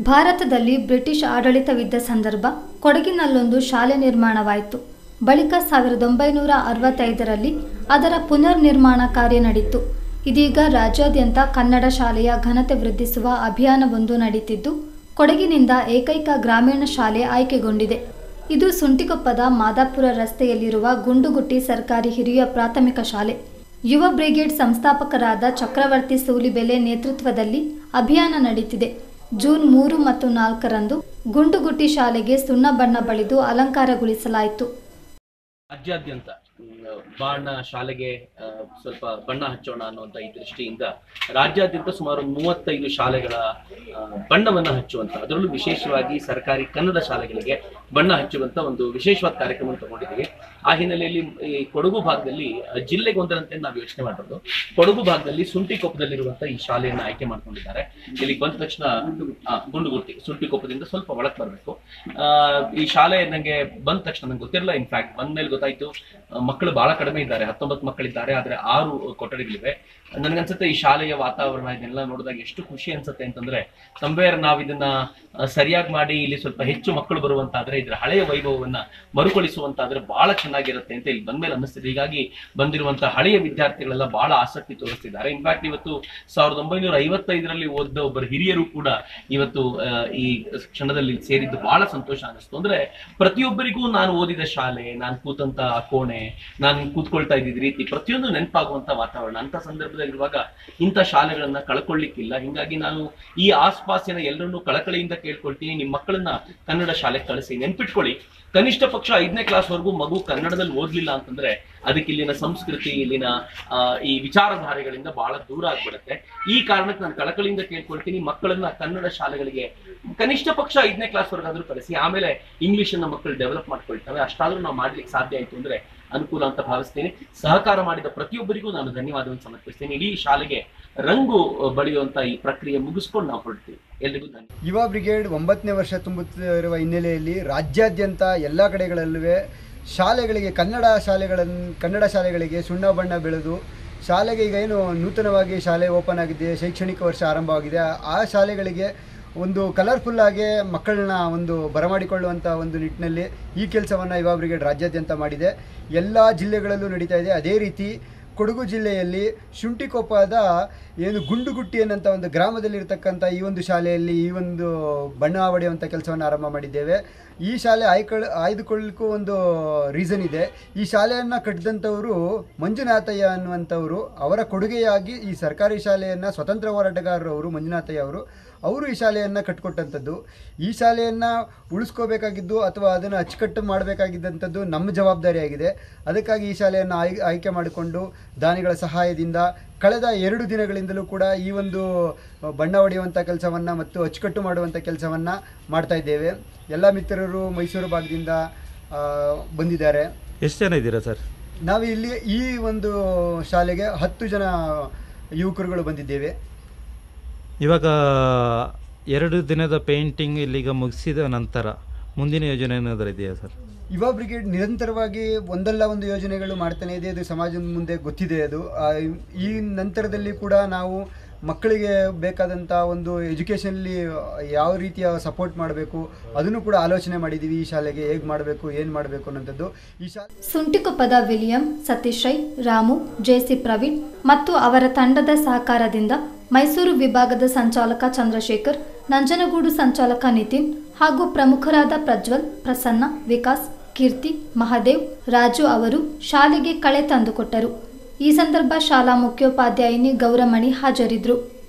ಭಾರತದಲ್ಲಿ ಬ್ರಿಟಿಷ್ ಆಡಳಿತವಿದ್ದ ಸಂದರ್ಭ ಕೊಡಗಿನಲ್ಲೊಂದು ಶಾಲೆ ನಿರ್ಮಾಣವಾಯಿತು ಬಳಿಕ ಸಾವಿರದ ಒಂಬೈನೂರ ಅರವತ್ತೈದರಲ್ಲಿ ಅದರ ಪುನರ್ ನಿರ್ಮಾಣ ಕಾರ್ಯ ನಡೆಯಿತು ಇದೀಗ ರಾಜ್ಯಾದ್ಯಂತ ಕನ್ನಡ ಶಾಲೆಯ ಘನತೆ ವೃದ್ಧಿಸುವ ಅಭಿಯಾನವೊಂದು ನಡೀತಿದ್ದು ಕೊಡಗಿನಿಂದ ಏಕೈಕ ಗ್ರಾಮೀಣ ಶಾಲೆ ಆಯ್ಕೆಗೊಂಡಿದೆ ಇದು ಸುಂಟಿಕೊಪ್ಪದ ಮಾದಾಪುರ ರಸ್ತೆಯಲ್ಲಿರುವ ಗುಂಡುಗುಟ್ಟಿ ಸರ್ಕಾರಿ ಹಿರಿಯ ಪ್ರಾಥಮಿಕ ಶಾಲೆ ಯುವ ಬ್ರಿಗೇಡ್ ಸಂಸ್ಥಾಪಕರಾದ ಚಕ್ರವರ್ತಿ ಸೂಲಿಬೆಲೆ ನೇತೃತ್ವದಲ್ಲಿ ಅಭಿಯಾನ ನಡೀತಿದೆ ಜೂನ್ ಮೂರು ಮತ್ತು ನಾಲ್ಕರಂದು ಗುಂಡುಗುಟ್ಟಿ ಶಾಲೆಗೆ ಸುಣ್ಣ ಬಣ್ಣ ಬಳಿದು ಅಲಂಕಾರಗೊಳಿಸಲಾಯಿತು ರಾಜ್ಯಾದ್ಯಂತ ಮ್, ಬಾಣ ಶಾಲೆಗೆ ಆ, ಸ್ವಲ್ಪ ಬಣ್ಣ ಹಚ್ಚೋಣ ಅನ್ನುವಂತ ಈ ದೃಷ್ಟಿಯಿಂದ ರಾಜ್ಯಾದ್ಯಂತ ಸುಮಾರು ಒಂದು ಮೂವತ್ತೈದು ಶಾಲೆಗಳ ಆ, ಬಣ್ಣವನ್ನ ಹಚ್ಚುವಂತ ಅದರಲ್ಲೂ ವಿಶೇಷವಾಗಿ ಸರ್ಕಾರಿ ಕನ್ನಡ ಶಾಲೆಗಳಿಗೆ ಬಣ್ಣ ಹಚ್ಚುವಂತ ಒಂದು ವಿಶೇಷವಾದ ಕಾರ್ಯಕ್ರಮ ತಗೊಂಡಿದ್ದೀವಿ ಆ ಹಿನ್ನೆಲೆಯಲ್ಲಿ ಈ ಕೊಡಗು ಭಾಗದಲ್ಲಿ ಆ, ಜಿಲ್ಲೆಗೊಂದರಂತೆ ನಾವು ಯೋಚನೆ ಮಾಡಿರೋದು ಕೊಡಗು ಭಾಗದಲ್ಲಿ ಸುಂಟಿಕೊಪ್ಪದಲ್ಲಿರುವಂತ ಈ ಶಾಲೆಯನ್ನ ಆಯ್ಕೆ ಮಾಡ್ಕೊಂಡಿದ್ದಾರೆ ಇಲ್ಲಿ ಬಂದ ತಕ್ಷಣ ಆ, ಗುಂಡುಗುಟ್ಟಿ ಸುಂಟಿಕೊಪ್ಪದಿಂದ ಸ್ವಲ್ಪ ಒಳಕ್ ಬರಬೇಕು ಈ ಶಾಲೆ ನಂಗೆ ಬಂದ ತಕ್ಷಣ ನಂಗೆ ಗೊತ್ತಿರಲ್ಲ ಇನ್ಫ್ಯಾಕ್ಟ್ ಬಂದ ಮೇಲೆ ಗೊತ್ತಾಯ್ತು ಆ, ಮಕ್ಕಳು ಬಹಳ ಕಡಿಮೆ ಇದ್ದಾರೆ ಹತ್ತೊಂಬತ್ತು ಮಕ್ಕಳಿದ್ದಾರೆ ಆದ್ರೆ ಆರು ಕೊಠಡಿಗಳಿವೆ ನನ್ಗನ್ಸುತ್ತೆ ಈ ಶಾಲೆಯ ವಾತಾವರಣ ಇದನ್ನೆಲ್ಲ ನೋಡಿದಾಗ ಎಷ್ಟು ಖುಷಿ ಅನ್ಸುತ್ತೆ ಅಂತಂದ್ರೆ ಸಂವೇರ್ ನಾವ್ ಇದನ್ನ ಆ, ಸರಿಯಾಗಿ ಮಾಡಿ ಇಲ್ಲಿ ಸ್ವಲ್ಪ ಹೆಚ್ಚು ಮಕ್ಕಳು ಬರುವಂತಾದ್ರೆ ಇದ್ರ ಹಳೆಯ ವೈಭವವನ್ನ ಮರುಕಳಿಸುವಂತಾದ್ರೆ ಬಹಳ ಚೆನ್ನಾಗಿರುತ್ತೆ ಅಂತ ಇಲ್ಲಿ ಬಂದ್ಮೇಲೆ ಅನ್ನಿಸ್ತಿದೆ ಹೀಗಾಗಿ ಬಂದಿರುವಂತಹ ಹಳೆಯ ವಿದ್ಯಾರ್ಥಿಗಳೆಲ್ಲ ಬಹಳ ಆಸಕ್ತಿ ತೋರಿಸ್ತಿದ್ದಾರೆ ಇನ್ಫ್ಯಾಕ್ಟ್ ಇವತ್ತು ಸಾವಿರದ ಒಂಬೈನೂರ ಐವತ್ತೈದರಲ್ಲಿ ಓದಿದ ಒಬ್ಬರು ಹಿರಿಯರು ಕೂಡ ಇವತ್ತು ಆ, ಈ ಕ್ಷಣದಲ್ಲಿ ಸೇರಿದ್ದು ಬಹಳ ಸಂತೋಷ ಅನಿಸ್ತು ಅಂದ್ರೆ ಪ್ರತಿಯೊಬ್ಬರಿಗೂ ನಾನು ಓದಿದ ಶಾಲೆ ನಾನು ಕೂತಂತ ಕೋಣೆ ನಾನು ಕೂತ್ಕೊಳ್ತಾ ಇದ್ದಿದ್ದ ರೀತಿ ಪ್ರತಿಯೊಂದು ನೆನಪಾಗುವಂತ ವಾತಾವರಣ ಅಂತ ಸಂದರ್ಭದಲ್ಲಿರುವಾಗ ಇಂಥ ಶಾಲೆಗಳನ್ನ ಕಳ್ಕೊಳ್ಳಿಕ್ಕಿಲ್ಲ ಹಿಂಗಾಗಿ ನಾನು ಈ ಆಸ್ಪಾಸಿನ ಎಲ್ಲರನ್ನೂ ಕಳಕಳಿಯಿಂದ ಕೇಳ್ಕೊಳ್ತೀನಿ ನಿಮ್ಮ ಮಕ್ಕಳನ್ನ ಕನ್ನಡ ಶಾಲೆಗೆ ಕಳಿಸಿ ನೆನ್ಪಿಟ್ಕೊಳ್ಳಿ ಕನಿಷ್ಠ ಪಕ್ಷ ಐದನೇ ಕ್ಲಾಸ್ ವರೆಗೂ ಮಗು ಕನ್ನಡದಲ್ಲಿ ಓದ್ಲಿಲ್ಲ ಅಂತಂದ್ರೆ ಅದಕ್ಕೆ ಇಲ್ಲಿನ ಸಂಸ್ಕೃತಿ ಇಲ್ಲಿನ ಆ, ಈ ವಿಚಾರಧಾರೆಗಳಿಂದ ಬಹಳ ದೂರ ಆಗ್ಬಿಡುತ್ತೆ ಈ ಕಾರಣಕ್ಕೆ ನಾನು ಕಳಕಳಿಯಿಂದ ಕೇಳ್ಕೊಳ್ತೀನಿ ಮಕ್ಕಳನ್ನ ಕನ್ನಡ ಶಾಲೆಗಳಿಗೆ ಕನಿಷ್ಠ ಪಕ್ಷ ಐದನೇ ಕ್ಲಾಸ್ ವರೆಗಾದ್ರೂ ಕಳಿಸಿ ಆಮೇಲೆ ಇಂಗ್ಲಿಷ್ ಅನ್ನ ಮಕ್ಕಳು ಡೆವಲಪ್ ಮಾಡ್ಕೊಳ್ತವೆ ಅಷ್ಟಾದ್ರೂ ನಾವು ಮಾಡ್ಲಿಕ್ಕೆ ಸಾಧ್ಯ ಆಯ್ತು ಅಂದ್ರೆ ಅನುಕೂಲ ಅಂತ ಭಾವಿಸ್ತೀನಿ ಸಹಕಾರ ಮಾಡಿದ ಪ್ರತಿಯೊಬ್ಬರಿಗೂ ನಾನು ಧನ್ಯವಾದವನ್ನು ಸಮರ್ಪಿಸ್ತೀನಿ ಇಡೀ ಶಾಲೆಗೆ ರಂಗು ಬಳಿಯುವಂತ ಈ ಪ್ರಕ್ರಿಯೆ ಮುಗಿಸ್ಕೊಂಡು ನಾವು ಹೊರಡ್ತೀವಿ ಎಲ್ರಿಗೂ ಧನ್ಯವಾದ ಯುವ ಬ್ರಿಗೇಡ್ ಒಂಬತ್ತನೇ ವರ್ಷ ತುಂಬುತ್ತಿರುವ ಹಿನ್ನೆಲೆಯಲ್ಲಿ ರಾಜ್ಯಾದ್ಯಂತ ಎಲ್ಲ ಕಡೆಗಳಲ್ಲೂ ಶಾಲೆಗಳಿಗೆ ಕನ್ನಡ ಶಾಲೆಗಳನ್ನು ಕನ್ನಡ ಶಾಲೆಗಳಿಗೆ ಸುಣ್ಣ ಬಣ್ಣ ಬೆಳೆದು ಶಾಲೆಗೆ ಈಗ ಏನು ನೂತನವಾಗಿ ಶಾಲೆ ಓಪನ್ ಆಗಿದೆ ಶೈಕ್ಷಣಿಕ ವರ್ಷ ಆರಂಭವಾಗಿದೆ ಆ ಶಾಲೆಗಳಿಗೆ ಒಂದು ಕಲರ್ಫುಲ್ಲಾಗಿ ಮಕ್ಕಳನ್ನ ಒಂದು ಬರಮಾಡಿಕೊಳ್ಳುವಂಥ ಒಂದು ನಿಟ್ಟಿನಲ್ಲಿ ಈ ಕೆಲಸವನ್ನು ಯುವ ಬ್ರಿಗೇಡ್ ರಾಜ್ಯಾದ್ಯಂತ ಮಾಡಿದೆ ಎಲ್ಲ ಜಿಲ್ಲೆಗಳಲ್ಲೂ ನಡೀತಾ ಇದೆ ಅದೇ ರೀತಿ ಕೊಡಗು ಜಿಲ್ಲೆಯಲ್ಲಿ ಶುಂಠಿಕೊಪ್ಪದ ಏನು ಗುಂಡುಗುಟ್ಟಿ ಅನ್ನೋಂಥ ಒಂದು ಗ್ರಾಮದಲ್ಲಿರ್ತಕ್ಕಂಥ ಈ ಒಂದು ಶಾಲೆಯಲ್ಲಿ ಈ ಒಂದು ಬಣ್ಣ ಹೊಡೆಯುವಂಥ ಕೆಲಸವನ್ನು ಆರಂಭ ಮಾಡಿದ್ದೇವೆ ಈ ಶಾಲೆ ಆಯ್ಕೊಳ್ಳ ಆಯ್ದುಕೊಳ್ಳಿಕ್ಕೂ ಒಂದು ರೀಸನ್ ಇದೆ ಈ ಶಾಲೆಯನ್ನು ಕಟ್ಟಿದಂಥವರು ಮಂಜುನಾಥಯ್ಯ ಅನ್ನುವಂಥವರು ಅವರ ಕೊಡುಗೆಯಾಗಿ ಈ ಸರ್ಕಾರಿ ಶಾಲೆಯನ್ನು ಸ್ವತಂತ್ರ ಹೋರಾಟಗಾರರು ಅವರು ಮಂಜುನಾಥಯ್ಯ ಅವರು ಅವರು ಈ ಶಾಲೆಯನ್ನು ಕಟ್ಟಿಕೊಟ್ಟಂಥದ್ದು ಈ ಶಾಲೆಯನ್ನು ಉಳಿಸ್ಕೋಬೇಕಾಗಿದ್ದು ಅಥವಾ ಅದನ್ನು ಅಚ್ಚುಕಟ್ಟು ಮಾಡಬೇಕಾಗಿದ್ದಂಥದ್ದು ನಮ್ಮ ಜವಾಬ್ದಾರಿಯಾಗಿದೆ ಅದಕ್ಕಾಗಿ ಈ ಶಾಲೆಯನ್ನು ಆಯ್ ಆಯ್ಕೆ ಮಾಡಿಕೊಂಡು ದಾನಿಗಳ ಸಹಾಯದಿಂದ ಕಳೆದ ಎರಡು ದಿನಗಳಿಂದಲೂ ಕೂಡ ಈ ಒಂದು ಬಣ್ಣ ಹೊಡೆಯುವಂಥ ಕೆಲಸವನ್ನು ಮತ್ತು ಅಚ್ಚುಕಟ್ಟು ಮಾಡುವಂಥ ಕೆಲಸವನ್ನು ಮಾಡ್ತಾ ಇದ್ದೇವೆ ಎಲ್ಲ ಮಿತ್ರರು ಮೈಸೂರು ಭಾಗದಿಂದ ಆ, ಬಂದಿದ್ದಾರೆ ಎಷ್ಟು ಜನ ಇದ್ದೀರಾ ಸರ್ ನಾವು ಇಲ್ಲಿ ಈ ಒಂದು ಶಾಲೆಗೆ ಹತ್ತು ಜನ ಯುವಕರುಗಳು ಬಂದಿದ್ದೇವೆ ಇವಾಗ ಎರಡು ದಿನದ ಪೇಂಟಿಂಗ್ ಇಲ್ಲಿಗ ಮುಗಿಸಿದ ನಂತರ ಮುಂದಿನ ಯೋಜನೆ ಏನಾದರೂ ಇದೆಯಾ ಸರ್ ಯುವ ಬ್ರಿಗೇಡ್ ನಿರಂತರವಾಗಿ ಒಂದಲ್ಲ ಒಂದು ಯೋಜನೆಗಳು ಮಾಡ್ತಾನೆ ಇದೆ ಅದು ಸಮಾಜದ ಮುಂದೆ ಗೊತ್ತಿದೆ ಅದು ಆ, ಈ ನಂತರದಲ್ಲಿ ಕೂಡ ನಾವು ಮಕ್ಕಳಿಗೆ ಬೇಕಾದಂಥ ಒಂದು ಎಜುಕೇಷನಲ್ಲಿ ಯಾವ ರೀತಿಯ ಸಪೋರ್ಟ್ ಮಾಡಬೇಕು ಅದನ್ನು ಕೂಡ ಆಲೋಚನೆ ಮಾಡಿದ್ದೀವಿ ಈ ಶಾಲೆಗೆ ಹೇಗೆ ಮಾಡಬೇಕು ಏನು ಮಾಡಬೇಕು ಅನ್ನೋಂಥದ್ದು ಈ ಶಾಲೆ ಸುಂಟಿಕೊಪ್ಪದ ವಿಲಿಯಂ ಸತೀಶ್ ರೈ ರಾಮು ಜೆಸಿ ಪ್ರವೀಣ್ ಮತ್ತು ಅವರ ತಂಡದ ಸಹಕಾರದಿಂದ ಮೈಸೂರು ವಿಭಾಗದ ಸಂಚಾಲಕ ಚಂದ್ರಶೇಖರ್ ನಂಜನಗೂಡು ಸಂಚಾಲಕ ನಿತಿನ್ ಹಾಗೂ ಪ್ರಮುಖರಾದ ಪ್ರಜ್ವಲ್ ಪ್ರಸನ್ನ ವಿಕಾಸ್ ಕೀರ್ತಿ ಮಹಾದೇವ್ ರಾಜು ಅವರು ಶಾಲೆಗೆ ಕಳೆ ತಂದುಕೊಟ್ಟರು ಈ ಸಂದರ್ಭ ಶಾಲಾ ಮುಖ್ಯೋಪಾಧ್ಯಾಯಿನಿ ಗೌರಮಣಿ ಹಾಜರಿದ್ದರು